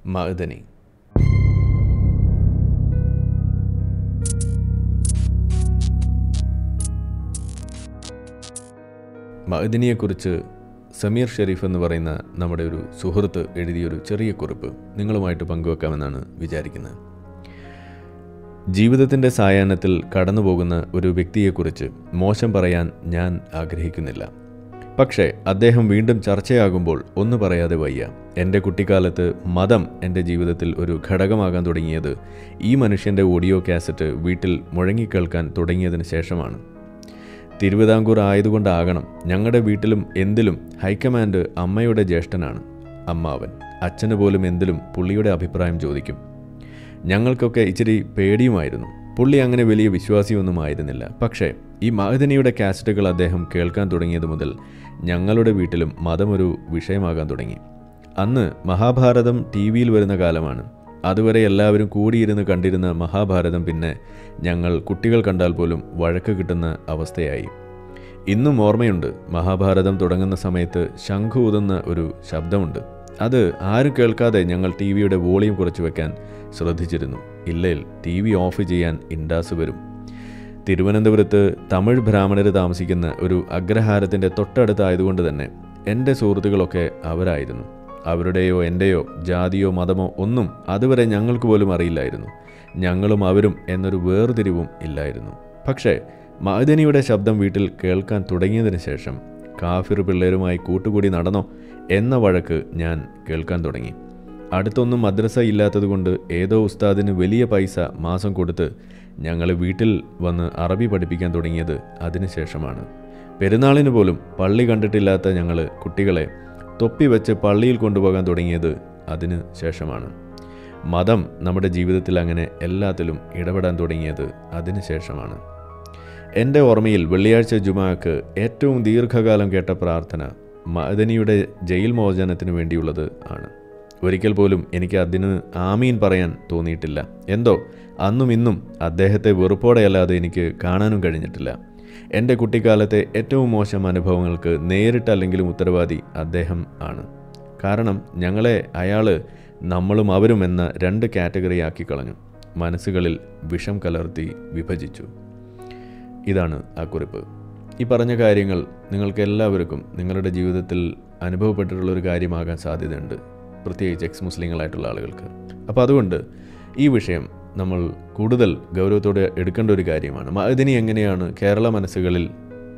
മഅദനി മഅദനിയെക്കുറിച്ച് സമീർ ഷെരീഫ് എന്ന് പറയുന്ന നമ്മുടെ ഒരു സുഹൃത്ത് എഴുതിയൊരു ചെറിയ കുറിപ്പ് നിങ്ങളുമായിട്ട് പങ്കുവെക്കാമെന്നാണ് വിചാരിക്കുന്നത് ജീവിതത്തിൻ്റെ സായാഹ്നത്തിൽ കടന്നുപോകുന്ന ഒരു വ്യക്തിയെക്കുറിച്ച് മോശം പറയാൻ ഞാൻ ആഗ്രഹിക്കുന്നില്ല പക്ഷേ അദ്ദേഹം വീണ്ടും ചർച്ചയാകുമ്പോൾ ഒന്ന് പറയാതെ വയ്യ എൻ്റെ കുട്ടിക്കാലത്ത് മതം എൻ്റെ ജീവിതത്തിൽ ഒരു ഘടകമാകാൻ തുടങ്ങിയത് ഈ മനുഷ്യൻ്റെ ഓഡിയോ കാസറ്റ് വീട്ടിൽ മുഴങ്ങിക്കേൾക്കാൻ തുടങ്ങിയതിന് ശേഷമാണ് തിരുവിതാംകൂർ ആയതുകൊണ്ടാകണം ഞങ്ങളുടെ വീട്ടിലും എന്തിലും ഹൈക്കമാൻഡ് അമ്മയുടെ ജ്യേഷ്ഠനാണ് അമ്മാവൻ അച്ഛന് പോലും എന്തിലും പുള്ളിയുടെ അഭിപ്രായം ചോദിക്കും ഞങ്ങൾക്കൊക്കെ ഇച്ചിരി പേടിയുമായിരുന്നു പുള്ളി അങ്ങനെ വലിയ വിശ്വാസിയൊന്നും ആയിരുന്നില്ല പക്ഷേ ഈ മഹദനിയുടെ കാസറ്റുകൾ അദ്ദേഹം കേൾക്കാൻ തുടങ്ങിയത് മുതൽ ഞങ്ങളുടെ വീട്ടിലും മതമൊരു വിഷയമാകാൻ തുടങ്ങി അന്ന് മഹാഭാരതം ടി വിയിൽ വരുന്ന കാലമാണ് അതുവരെ എല്ലാവരും കൂടിയിരുന്ന് കണ്ടിരുന്ന മഹാഭാരതം പിന്നെ ഞങ്ങൾ കുട്ടികൾ കണ്ടാൽ പോലും വഴക്ക് കിട്ടുന്ന അവസ്ഥയായി ഇന്നും ഓർമ്മയുണ്ട് മഹാഭാരതം തുടങ്ങുന്ന സമയത്ത് ശംഖു ഊതുന്ന ഒരു ശബ്ദമുണ്ട് അത് ആരും കേൾക്കാതെ ഞങ്ങൾ ടി വിയുടെ വോളിയം കുറച്ച് വെക്കാൻ ശ്രദ്ധിച്ചിരുന്നു ഇല്ലേൽ ടി വി ഓഫ് ചെയ്യാൻ ഇൻഡാസ് വരും തിരുവനന്തപുരത്ത് തമിഴ് ബ്രാഹ്മണർ താമസിക്കുന്ന ഒരു അഗ്രഹാരത്തിൻ്റെ തൊട്ടടുത്തായതുകൊണ്ട് തന്നെ എൻ്റെ സുഹൃത്തുക്കളൊക്കെ അവരായിരുന്നു അവരുടെയോ എൻ്റെയോ ജാതിയോ മതമോ ഒന്നും അതുവരെ ഞങ്ങൾക്ക് പോലും അറിയില്ലായിരുന്നു ഞങ്ങളും അവരും എന്നൊരു വേർതിരിവും ഇല്ലായിരുന്നു പക്ഷേ മഅദനിയുടെ ശബ്ദം വീട്ടിൽ കേൾക്കാൻ തുടങ്ങിയതിന് ശേഷം കാഫിർ പിള്ളേരുമായി കൂട്ടുകൂടി നടന്നോ എന്ന വഴക്ക് ഞാൻ കേൾക്കാൻ തുടങ്ങി അടുത്തൊന്നും മദ്രസ ഇല്ലാത്തതുകൊണ്ട് ഏതോ ഉസ്താദിന് വലിയ പൈസ മാസം കൊടുത്ത് ഞങ്ങൾ വീട്ടിൽ വന്ന് അറബി പഠിപ്പിക്കാൻ തുടങ്ങിയത് അതിനുശേഷമാണ് പെരുന്നാളിന് പോലും പള്ളി കണ്ടിട്ടില്ലാത്ത ഞങ്ങൾ കുട്ടികളെ തൊപ്പി വെച്ച് പള്ളിയിൽ കൊണ്ടുപോകാൻ തുടങ്ങിയത് അതിന് ശേഷമാണ് മതം നമ്മുടെ ജീവിതത്തിൽ അങ്ങനെ എല്ലാത്തിലും ഇടപെടാൻ തുടങ്ങിയത് അതിന് ശേഷമാണ് എൻ്റെ ഓർമ്മയിൽ വെള്ളിയാഴ്ച ജുമാക്ക് ഏറ്റവും ദീർഘകാലം കേട്ട പ്രാർത്ഥന മദനിയുടെ ജയിൽ മോചനത്തിന് വേണ്ടിയുള്ളത് ആണ് ഒരിക്കൽ പോലും എനിക്ക് അതിന് ആമീൻ പറയാൻ തോന്നിയിട്ടില്ല എന്തോ അന്നും ഇന്നും അദ്ദേഹത്തെ വെറുപ്പോടെയല്ലാതെ എനിക്ക് കാണാനും കഴിഞ്ഞിട്ടില്ല എൻ്റെ കുട്ടിക്കാലത്തെ ഏറ്റവും മോശം അനുഭവങ്ങൾക്ക് നേരിട്ടല്ലെങ്കിലും ഉത്തരവാദി അദ്ദേഹം ആണ് കാരണം ഞങ്ങളെ അയാൾ നമ്മളും അവരും എന്ന രണ്ട് കാറ്റഗറി ആക്കി കളഞ്ഞു മനസ്സുകളിൽ വിഷം കലർത്തി വിഭജിച്ചു ഇതാണ് ആ കുറിപ്പ് ഈ പറഞ്ഞ കാര്യങ്ങൾ നിങ്ങൾക്ക് എല്ലാവർക്കും നിങ്ങളുടെ ജീവിതത്തിൽ അനുഭവപ്പെട്ടിട്ടുള്ളൊരു കാര്യമാകാൻ സാധ്യതയുണ്ട് പ്രത്യേകിച്ച് എക്സ് മുസ്ലിങ്ങളായിട്ടുള്ള ആളുകൾക്ക് അപ്പോൾ അതുകൊണ്ട് ഈ വിഷയം നമ്മൾ കൂടുതൽ ഗൗരവത്തോടെ എടുക്കേണ്ട ഒരു കാര്യമാണ് മഅദിനി എങ്ങനെയാണ് കേരള മനസ്സുകളിൽ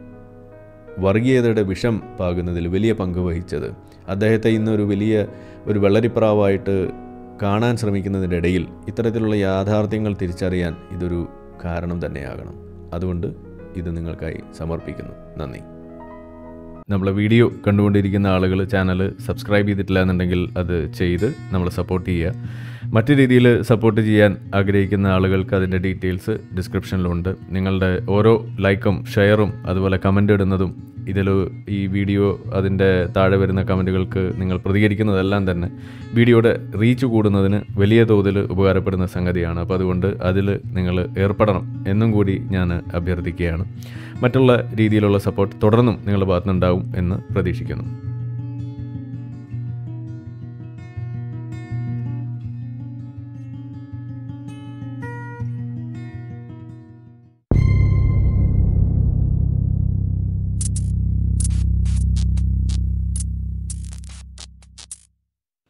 വർഗീയതയുടെ വിഷം പാകുന്നതിൽ വലിയ പങ്ക് വഹിച്ചത് അദ്ദേഹത്തെ ഇന്നൊരു വലിയ ഒരു വെള്ളരിപ്രാവായിട്ട് കാണാൻ ശ്രമിക്കുന്നതിൻ്റെ ഇടയിൽ ഇത്തരത്തിലുള്ള യാഥാർത്ഥ്യങ്ങൾ തിരിച്ചറിയാൻ ഇതൊരു കാരണം തന്നെയാകണം അതുകൊണ്ട് ഇത് നിങ്ങൾക്കായി സമർപ്പിക്കുന്നു നന്ദി നമ്മളെ വീഡിയോ കണ്ടുകൊണ്ടിരിക്കുന്ന ആളുകൾ ചാനൽ സബ്സ്ക്രൈബ് ചെയ്തിട്ടില്ല എന്നുണ്ടെങ്കിൽ അത് ചെയ്ത് നമ്മളെ സപ്പോർട്ട് ചെയ്യുക മറ്റു രീതിയിൽ സപ്പോർട്ട് ചെയ്യാൻ ആഗ്രഹിക്കുന്ന ആളുകൾക്ക് അതിൻ്റെ ഡീറ്റെയിൽസ് ഡിസ്ക്രിപ്ഷനിലുണ്ട് നിങ്ങളുടെ ഓരോ ലൈക്കും ഷെയറും അതുപോലെ കമൻ്റ് ഇടുന്നതും ഇതിൽ ഈ വീഡിയോ അതിൻ്റെ താഴെ വരുന്ന കമൻറ്റുകൾക്ക് നിങ്ങൾ പ്രതികരിക്കുന്നതെല്ലാം തന്നെ വീഡിയോയുടെ റീച്ച് കൂടുന്നതിന് വലിയ തോതിൽ ഉപകാരപ്പെടുന്ന സംഗതിയാണ് അപ്പോൾ അതുകൊണ്ട് അതിൽ നിങ്ങൾ ഏർപ്പെടണം എന്നും കൂടി ഞാൻ അഭ്യർത്ഥിക്കുകയാണ് മറ്റുള്ള രീതിയിലുള്ള സപ്പോർട്ട് തുടർന്നും നിങ്ങളുടെ ഭാഗത്തുനിന്നുണ്ടാവും എന്ന് പ്രതീക്ഷിക്കുന്നു